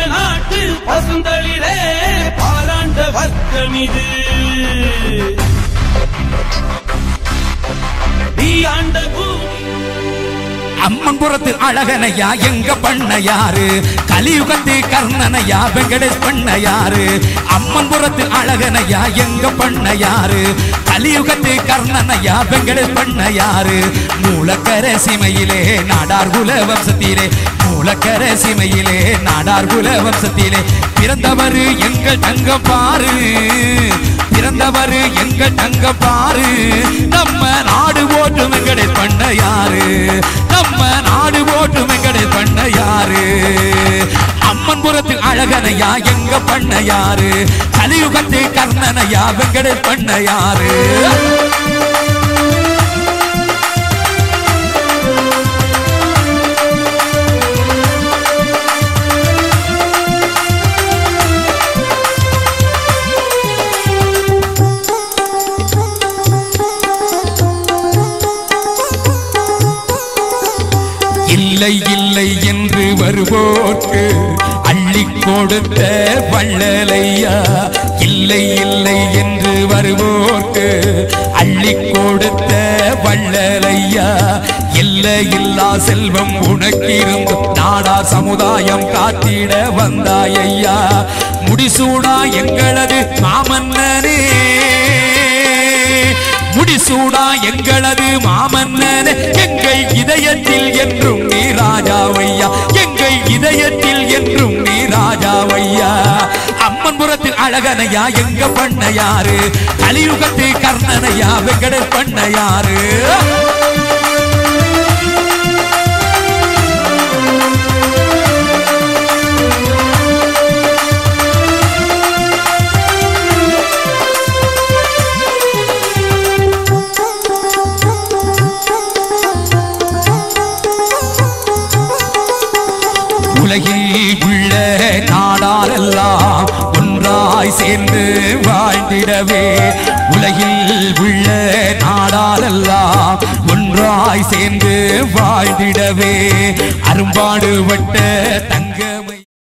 நாட்டு பசுந்தளிரே பாலாண்ட வர்க்கம் இது நீ ஆண்ட பூமி அம்மன் புறத்து அழகனையா எங்க பண்ண யாரு கலியுகத்து கர்ணனையா வெங்கடேஷ் பண்ண யாரு அம்மன் புறத்து அழகனையா எங்க பண்ண யாரு கலியுகத்து கர்ணனையா வெங்கடேஷ் பண்ண யாரு மூலக்கர சீமையிலே நாடார் குல வம்சத்திலே மூலக்கர சீமையிலே நாடார் குல வம்சத்திலே பிறந்தவர் எங்கள் தங்கம் பாரு பிறந்தவர் எங்கள் தங்க பாரு நம்ம நாடு ஓட்டு வெங்கடேஷ் பண்ண யாரு நம்ம நாடு ஓட்டு வெங்கடேஷ் பண்ண யாரு அம்மன் புறத்தில் அழகனையா எங்க பண்ண யாரு கலியுகத்தை கர்ணனையா வெங்கடேஷ் பண்ண யாரு இல்லை இல்லை என்று வருவோர்க்கு அள்ளி கொடுத்த வள்ளலையா இல்லை இல்லை என்று வருவோர்க்கு அள்ளி கொடுத்த வள்ளலையா இல்லை இல்லா செல்வம் உனக்கு இருந்தும் நாடா சமுதாயம் காத்திட வந்தாயையா முடிசூடா எங்களது மாமன்னனே முடிசூடா எங்களது மாமன்னன் எங்கள் இதயத்தில் என்றும் நீ ராஜாவையா எங்கள் இதயத்தில் என்றும் நீ ராஜாவையா அம்மன் புறத்தில் அழகனையா எங்க பண்ண யாரு கலியுகத்து கர்ணனையா வெங்கடேஷ் பண்ண யாரு உலகில் உள்ள நாடாரெல்லாம் ஒன்றாய் சேர்ந்து வாழ்ந்திடவே உலகில் உள்ள நாடாரெல்லாம் ஒன்றாய் சேர்ந்து வாழ்ந்திடவே அரும்பாடுபட்ட தங்க